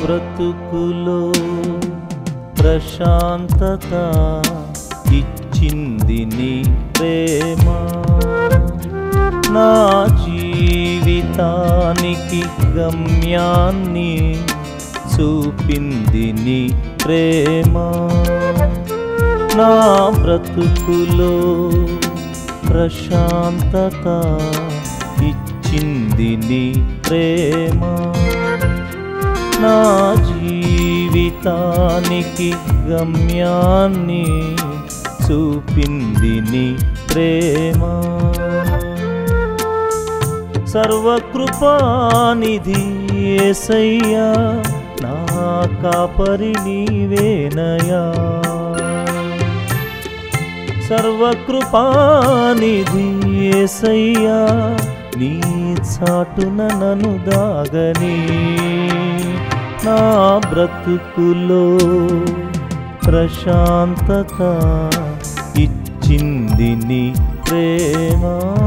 బ్రతుకులో ప్రశాంతత ఇచ్చింది నీ ప్రేమ నా జీవితానికి గమ్యాన్ని చూపింది నీ ప్రేమ నా బ్రతుకులో ప్రశాంతత ఇచ్చింది నీ ప్రేమ నా జీవితానికి గమ్యాన్ని చూపింది నీ ప్రేమ సర్వకృపానిధి ఏసయ్యా నా కాపరి నీవేనయా సర్వకృపానిధి ఏసయ్యా నీ చాటున నన్ను దాగని నా బ్రతుకులో ప్రశాంతత ఇచ్చింది నీ ప్రేమ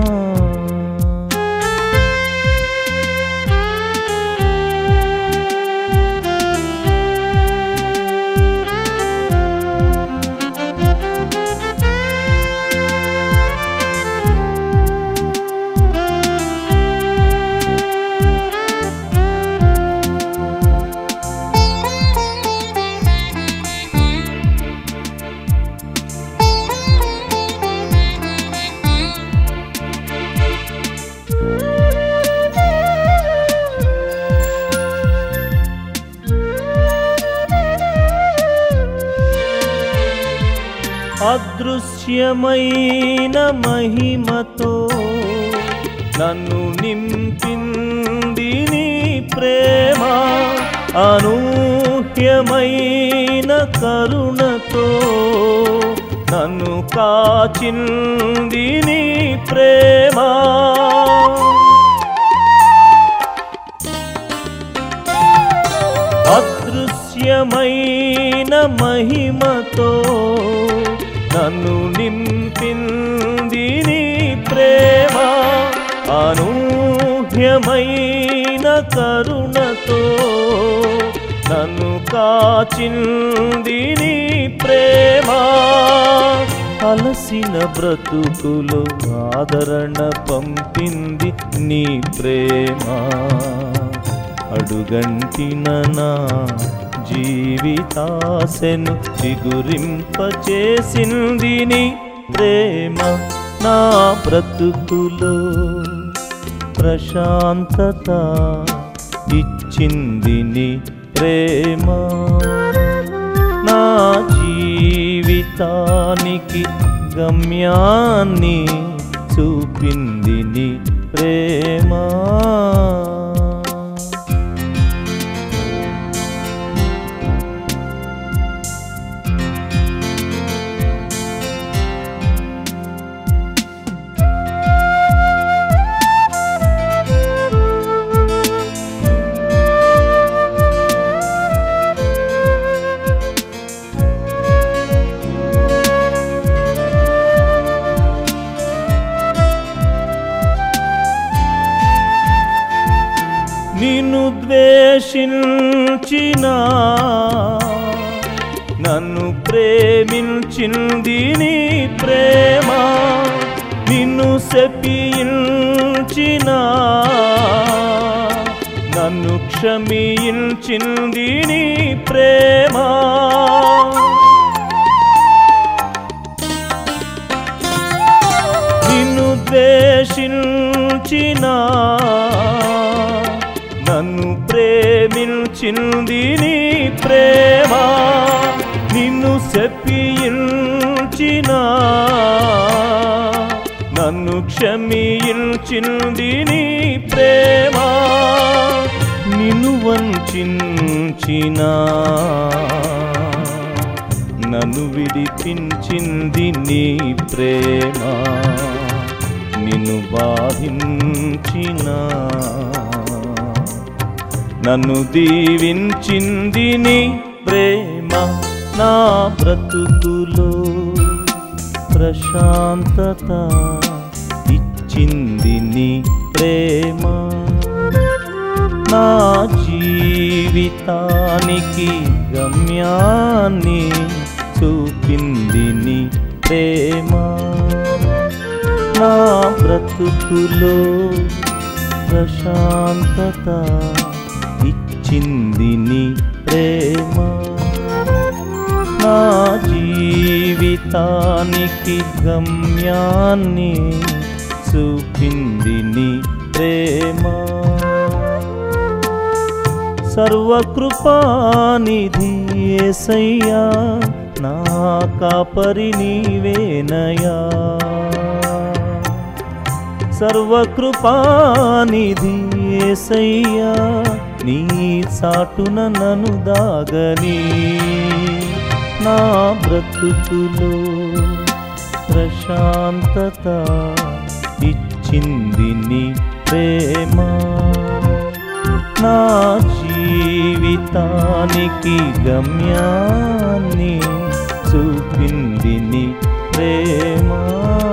అదృశ్యమైన మహిమతో నన్ను నింపింది నీ ప్రేమ అనూహ్యమైన కరుణతో నన్ను కాచింది నీ ప్రేమ అదృశ్యమైన మహిమతో నన్ను నింపింది నీ ప్రేమ అనూహ్యమైన కరుణతో నన్ను కాచింది నీ ప్రేమ అలసిన బ్రతుకులు ఆదరణ పంపింది నీ ప్రేమ అడుగంటిన నా జీవితాశను చిగురింపచేసింది నీ ప్రేమ నా బ్రతుకులో ప్రశాంతత ఇచ్చింది నీ ప్రేమ నా జీవితానికి గమ్యాన్ని చూపింది నీ ప్రేమ నిన్ను ద్వేషించిన నన్ను ప్రేమించింది నీ ప్రేమ నిన్ను శపించిన నన్ను క్షమించింది నీ ప్రేమ నిన్ను ద్వేషించిన నన్ను ప్రేమించింది నీ ప్రేమ నిన్ను శపించిన నన్ను క్షమించింది నీ ప్రేమ నిన్ను వంచిన నన్ను విడిపించింది నీ ప్రేమ నిన్ను బాధించిన నన్ను దీవించింది నీ ప్రేమ నా బ్రతుకులో ప్రశాంతత ఇచ్చింది నీ ప్రేమ నా జీ జీవితానికి గమ్యాన్ని చూపింది నీ ప్రేమ నా బ్రతుకులో ప్రశాంతత ఇచ్చింది నీ ప్రేమ నా జీవితానికి గమ్యాన్ని చూపింది నీ ప్రేమ సర్వకృపానిధి యేసయ్యా నా కాపరి నీవేనయా సర్వకృపానిధి యేసయ్యా నీ చాటున నన్ను దాగని నా బ్రతుకులో ప్రశాంతత ఇచ్చింది నీ ప్రేమ నా జీవితానికి గమ్యాన్ని చూపింది నీ ప్రేమ